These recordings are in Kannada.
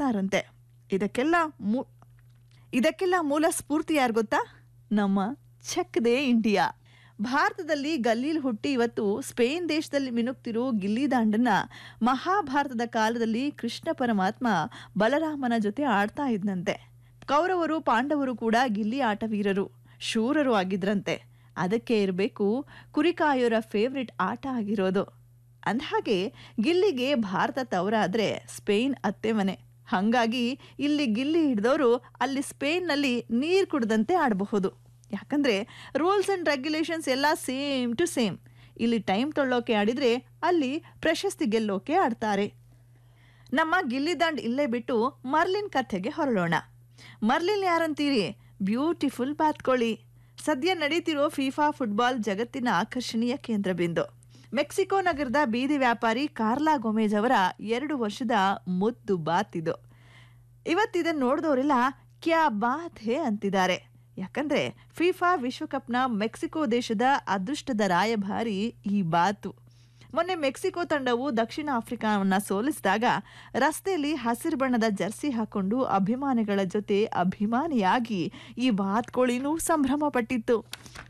ಆಡ್ತಾರಂತೆ ಇದಕ್ಕೆಲ್ಲ ಮೂ ಇದಕ್ಕೆಲ್ಲ ಮೂಲ ಸ್ಫೂರ್ತಿ ಯಾರು ಗೊತ್ತಾ ನಮ್ಮ ಚೆಕ್ ದೇ ಇಂಡಿಯಾ ಭಾರತದಲ್ಲಿ ಗಲ್ಲೀಲ್ ಹುಟ್ಟಿ ಇವತ್ತು ಸ್ಪೇನ್ ದೇಶದಲ್ಲಿ ಮಿನುಗ್ತಿರೋ ಗಿಲ್ಲಿದಾಂಡನ್ನ ಮಹಾಭಾರತದ ಕಾಲದಲ್ಲಿ ಕೃಷ್ಣ ಪರಮಾತ್ಮ ಬಲರಾಮನ ಜೊತೆ ಆಡ್ತಾ ಇದ್ನಂತೆ ಕೌರವರು ಪಾಂಡವರು ಕೂಡ ಗಿಲ್ಲಿ ಆಟವೀರರು ಶೂರರು ಆಗಿದ್ರಂತೆ ಅದಕ್ಕೆ ಇರಬೇಕು ಕುರಿಕಾಯೋರ ಫೇವ್ರೆಟ್ ಆಟ ಆಗಿರೋದು ಅಂದಹಾಗೆ ಗಿಲ್ಲಿಗೆ ಭಾರತ ತವರಾದ್ರೆ ಸ್ಪೇನ್ ಅತ್ತೆ ಮನೆ ಹಂಗಾಗಿ ಇಲ್ಲಿ ಗಿಲ್ಲಿ ಹಿಡಿದವರು ಅಲ್ಲಿ ಸ್ಪೇನ್ನಲ್ಲಿ ನೀರು ಕುಡ್ದಂತೆ ಆಡಬಹುದು ಯಾಕಂದ್ರೆ ರೂಲ್ಸ್ ಅಂಡ್ ರೆಗ್ಯುಲೇಷನ್ಸ್ ಎಲ್ಲ ಸೇಮ್ ಟು ಸೇಮ್ ಇಲ್ಲಿ ಟೈಮ್ ತೊಳ್ಳೋಕೆ ಆಡಿದ್ರೆ ಅಲ್ಲಿ ಪ್ರಶಸ್ತಿ ಗೆಲ್ಲೋಕೆ ಆಡ್ತಾರೆ ನಮ್ಮ ಗಿಲ್ಲಿದಾಂಡ್ ಇಲ್ಲೇ ಬಿಟ್ಟು ಮರ್ಲಿನ್ ಕಥೆಗೆ ಹೊರಳೋಣ ಮರ್ಲಿನ್ ಯಾರಂತೀರಿ ಬ್ಯೂಟಿಫುಲ್ ಬಾತ್ಕೋಳಿ ಸದ್ಯ ನಡೀತಿರೋ ಫಿಫಾ ಫುಟ್ಬಾಲ್ ಜಗತ್ತಿನ ಆಕರ್ಷಣೀಯ ಕೇಂದ್ರ ಬಿಂದು ಮೆಕ್ಸಿಕೋ ನಗರದ ಬೀದಿ ವ್ಯಾಪಾರಿ ಕಾರ್ಲಾ ಗೊಮೇಜ್ ಅವರ ಎರಡು ವರ್ಷದ ಮುದ್ದು ಬಾತ್ ಇದು ಇವತ್ತಿದನ್ನು ನೋಡಿದವರೆಲ್ಲ ಕ್ಯಾ ಬಾತ್ ಹೇ ಅಂತಿದ್ದಾರೆ ಯಾಕಂದ್ರೆ ಫಿಫಾ ವಿಶ್ವಕಪ್ನ ಮೆಕ್ಸಿಕೋ ದೇಶದ ಅದೃಷ್ಟದ ರಾಯಭಾರಿ ಈ ಬಾತು ಮೊನ್ನೆ ಮೆಕ್ಸಿಕೋ ತಂಡವು ದಕ್ಷಿಣ ಆಫ್ರಿಕಾವನ್ನ ಸೋಲಿಸಿದಾಗ ರಸ್ತೆಯಲ್ಲಿ ಹಸಿರು ಬಣ್ಣದ ಜರ್ಸಿ ಹಾಕೊಂಡು ಅಭಿಮಾನಿಗಳ ಜೊತೆ ಅಭಿಮಾನಿಯಾಗಿ ಈ ಬಾತ್ಕೋಳಿನೂ ಸಂಭ್ರಮ ಪಟ್ಟಿತ್ತು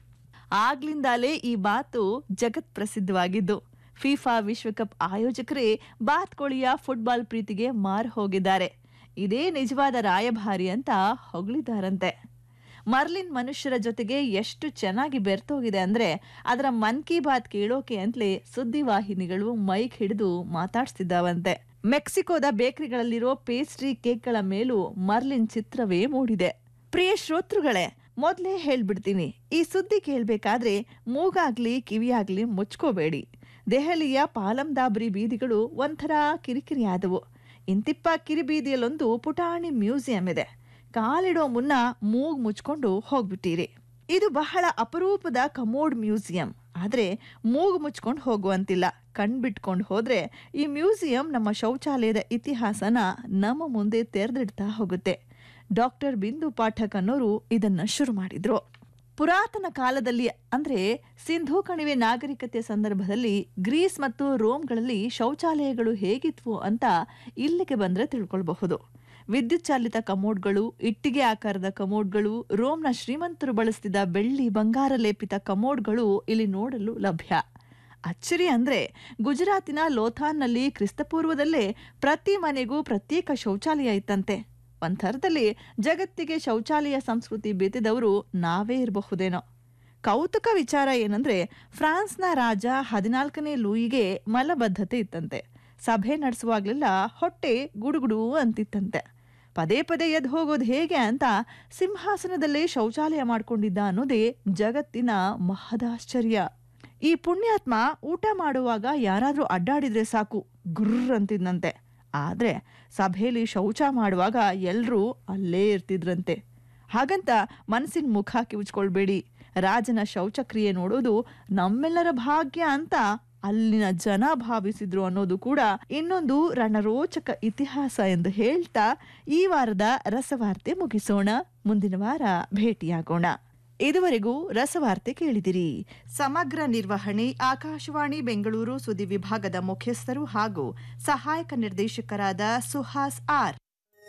ಆಗ್ಲಿಂದಾಲೇ ಈ ಬಾತು ಜಗತ್ ಪ್ರಸಿದ್ಧವಾಗಿದ್ದು ಫಿಫಾ ವಿಶ್ವಕಪ್ ಆಯೋಜಕರೇ ಬಾತ್ಕೋಳಿಯ ಫುಟ್ಬಾಲ್ ಪ್ರೀತಿಗೆ ಮಾರು ಹೋಗಿದ್ದಾರೆ ಇದೇ ನಿಜವಾದ ರಾಯಭಾರಿ ಅಂತ ಹೊಗಳಿದ್ದಾರಂತೆ ಮರ್ಲಿನ್ ಮನುಷ್ಯರ ಜೊತೆಗೆ ಎಷ್ಟು ಚೆನ್ನಾಗಿ ಬೆರ್ತೋಗಿದೆ ಅಂದ್ರೆ ಅದರ ಮನ್ ಕಿ ಬಾತ್ ಕೇಳೋಕೆ ಅಂತಲೇ ಸುದ್ದಿವಾಹಿನಿಗಳು ಮೈಕ್ ಹಿಡಿದು ಮಾತಾಡ್ಸ್ತಿದ್ದಾವಂತೆ ಮೆಕ್ಸಿಕೋದ ಬೇಕರಿಗಳಲ್ಲಿರೋ ಪೇಸ್ಟ್ರಿ ಕೇಕ್ಗಳ ಮೇಲೂ ಮರ್ಲಿನ್ ಚಿತ್ರವೇ ಮೂಡಿದೆ ಪ್ರಿಯ ಶ್ರೋತೃಗಳೇ ಮೊದಲೇ ಹೇಳ್ಬಿಡ್ತೀನಿ ಈ ಸುದ್ದಿ ಕೇಳಬೇಕಾದ್ರೆ ಮೂಗಾಗ್ಲಿ ಕಿವಿಯಾಗ್ಲಿ ಮುಚ್ಕೋಬೇಡಿ ದೆಹಲಿಯ ಪಾಲಂದಾಬ್ರಿ ಬೀದಿಗಳು ಒಂಥರ ಕಿರಿಕಿರಿ ಆದವು ಇಂತಿಪ್ಪ ಕಿರಿಬೀದಿಯಲ್ಲೊಂದು ಪುಟಾಣಿ ಮ್ಯೂಸಿಯಂ ಇದೆ ಕಾಲಿಡೋ ಮುನ್ನ ಮೂಗ್ ಮುಚ್ಕೊಂಡು ಹೋಗ್ಬಿಟ್ಟಿರಿ ಇದು ಬಹಳ ಅಪರೂಪದ ಕಮೋಡ್ ಮ್ಯೂಸಿಯಂ ಆದ್ರೆ ಮೂಗು ಮುಚ್ಕೊಂಡು ಹೋಗುವಂತಿಲ್ಲ ಕಣ್ಬಿಟ್ಕೊಂಡು ಹೋದ್ರೆ ಈ ಮ್ಯೂಸಿಯಂ ನಮ್ಮ ಶೌಚಾಲಯದ ಇತಿಹಾಸನ ನಮ್ಮ ಮುಂದೆ ತೆರೆದಿಡ್ತಾ ಹೋಗುತ್ತೆ ಡಾಕ್ಟರ್ ಬಿಂದು ಪಾಠಕ್ ಅನ್ನೋರು ಇದನ್ನ ಶುರು ಮಾಡಿದ್ರು ಪುರಾತನ ಕಾಲದಲ್ಲಿ ಅಂದ್ರೆ ಸಿಂಧೂ ಕಣಿವೆ ನಾಗರಿಕತೆ ಸಂದರ್ಭದಲ್ಲಿ ಗ್ರೀಸ್ ಮತ್ತು ರೋಮ್ಗಳಲ್ಲಿ ಶೌಚಾಲಯಗಳು ಹೇಗಿದ್ವು ಅಂತ ಇಲ್ಲಿಗೆ ಬಂದ್ರೆ ತಿಳ್ಕೊಳ್ಬಹುದು ವಿದ್ಯುತ್ ಚಾಲಿತ ಕಮೋಡ್ಗಳು ಇಟ್ಟಿಗೆ ಆಕಾರದ ಕಮೋಡ್ಗಳು ರೋಮ್ನ ಶ್ರೀಮಂತರು ಬಳಸ್ತಿದ್ದ ಬೆಳ್ಳಿ ಬಂಗಾರ ಲೇಪಿತ ಕಮೋಡ್ಗಳು ಇಲ್ಲಿ ನೋಡಲು ಲಭ್ಯ ಅಚ್ಚರಿ ಅಂದ್ರೆ ಗುಜರಾತಿನ ಲೋಥಾನ್ನಲ್ಲಿ ಕ್ರಿಸ್ತಪೂರ್ವದಲ್ಲೇ ಪ್ರತಿ ಮನೆಗೂ ಪ್ರತ್ಯೇಕ ಶೌಚಾಲಯ ಇತ್ತಂತೆ ಒಂಥರದಲ್ಲಿ ಜಗತ್ತಿಗೆ ಶೌಚಾಲಯ ಸಂಸ್ಕೃತಿ ಬೇತಿದವರು ನಾವೇ ಇರಬಹುದೇನೋ ಕೌತುಕ ವಿಚಾರ ಏನಂದ್ರೆ ಫ್ರಾನ್ಸ್ನ ರಾಜ ಹದಿನಾಲ್ಕನೇ ಲೂಯಿಗೆ ಮಲಬದ್ಧತೆ ಇತ್ತಂತೆ ಸಭೆ ನಡೆಸುವಾಗ್ಲೆಲ್ಲ ಹೊಟ್ಟೆ ಗುಡುಗುಡು ಅಂತಿತ್ತಂತೆ ಪದೇ ಪದೇ ಎದ್ದು ಹೋಗೋದು ಹೇಗೆ ಅಂತ ಸಿಂಹಾಸನದಲ್ಲೇ ಶೌಚಾಲಯ ಮಾಡ್ಕೊಂಡಿದ್ದ ಅನ್ನೋದೇ ಜಗತ್ತಿನ ಮಹದಾಶ್ಚರ್ಯ ಈ ಪುಣ್ಯಾತ್ಮ ಊಟ ಮಾಡುವಾಗ ಯಾರಾದ್ರೂ ಅಡ್ಡಾಡಿದ್ರೆ ಸಾಕು ಗುರ್ರ್ ಅಂತಿದ್ನಂತೆ ಆದ್ರೆ ಸಭೆಯಲ್ಲಿ ಶೌಚ ಮಾಡುವಾಗ ಎಲ್ರೂ ಅಲ್ಲೇ ಇರ್ತಿದ್ರಂತೆ ಹಾಗಂತ ಮನಸ್ಸಿನ ಮುಖ ಕಿವುಚ್ಕೊಳ್ಬೇಡಿ ರಾಜನ ಶೌಚಕ್ರಿಯೆ ನೋಡೋದು ನಮ್ಮೆಲ್ಲರ ಭಾಗ್ಯ ಅಂತ ಅಲ್ಲಿನ ಜನ ಭಾವಿಸಿದ್ರು ಅನ್ನೋದು ಕೂಡ ಇನ್ನೊಂದು ರಣರೋಚಕ ಇತಿಹಾಸ ಎಂದು ಹೇಳ್ತಾ ಈ ವಾರದ ರಸವಾರ್ತೆ ಮುಗಿಸೋಣ ಮುಂದಿನ ವಾರ ಭೇಟಿಯಾಗೋಣ ಇದುವರೆಗೂ ರಸವಾರ್ತೆ ಕೇಳಿದಿರಿ ಸಮಗ್ರ ನಿರ್ವಹಣೆ ಆಕಾಶವಾಣಿ ಬೆಂಗಳೂರು ಸುದ್ದಿ ವಿಭಾಗದ ಮುಖ್ಯಸ್ಥರು ಹಾಗೂ ಸಹಾಯಕ ನಿರ್ದೇಶಕರಾದ ಸುಹಾಸ್ ಆರ್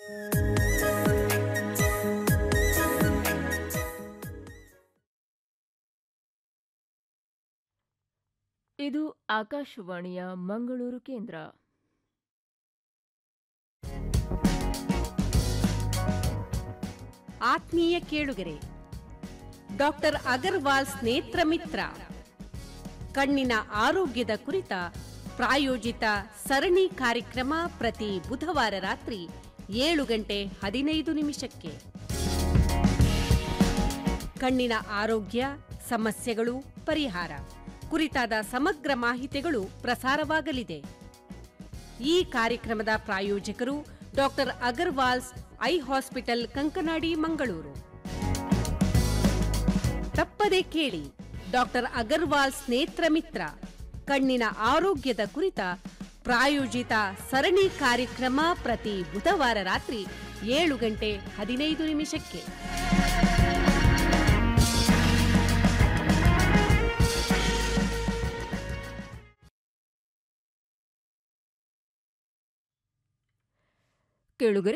ಇದು ಆಕಾಶವಾಣಿಯ ಮಂಗಳೂರು ಕೇಂದ್ರ ಆತ್ಮೀಯ ಕೇಳುಗರೆ ಡಾಕ್ಟರ್ ಅಗರ್ವಾಲ್ ಸ್ನೇತ್ರ ಮಿತ್ರ ಕಣ್ಣಿನ ಆರೋಗ್ಯದ ಕುರಿತ ಪ್ರಾಯೋಜಿತ ಸರಣಿ ಕಾರ್ಯಕ್ರಮ ಪ್ರತಿ ಬುಧವಾರ ರಾತ್ರಿ ಏಳು ಗಂಟೆ ಹದಿನೈದು ನಿಮಿಷಕ್ಕೆ ಕಣ್ಣಿನ ಆರೋಗ್ಯ ಸಮಸ್ಯೆಗಳು ಪರಿಹಾರ ಕುರಿತಾದ ಸಮಗ್ರ ಮಾಹಿತಿಗಳು ಪ್ರಸಾರವಾಗಲಿದೆ ಈ ಕಾರ್ಯಕ್ರಮದ ಪ್ರಾಯೋಜಕರು doctor Agarwals eye hospital Kankanadi Mangaluru ತಪ್ಪದೆ ಕೇಳಿ ಡಾಕ್ಟರ್ ಅಗರ್ವಾಲ್ ಸ್ನೇತ್ರ ಮಿತ್ರ ಕಣ್ಣಿನ ಆರೋಗ್ಯದ ಕುರಿತ ಪ್ರಾಯೋಜಿತ ಸರಣಿ ಕಾರ್ಯಕ್ರಮ ಪ್ರತಿ ಬುಧವಾರ ರಾತ್ರಿ ಏಳು ಗಂಟೆ ಹದಿನೈದು ನಿಮಿಷಕ್ಕೆ ಕೇಳುಗರೆ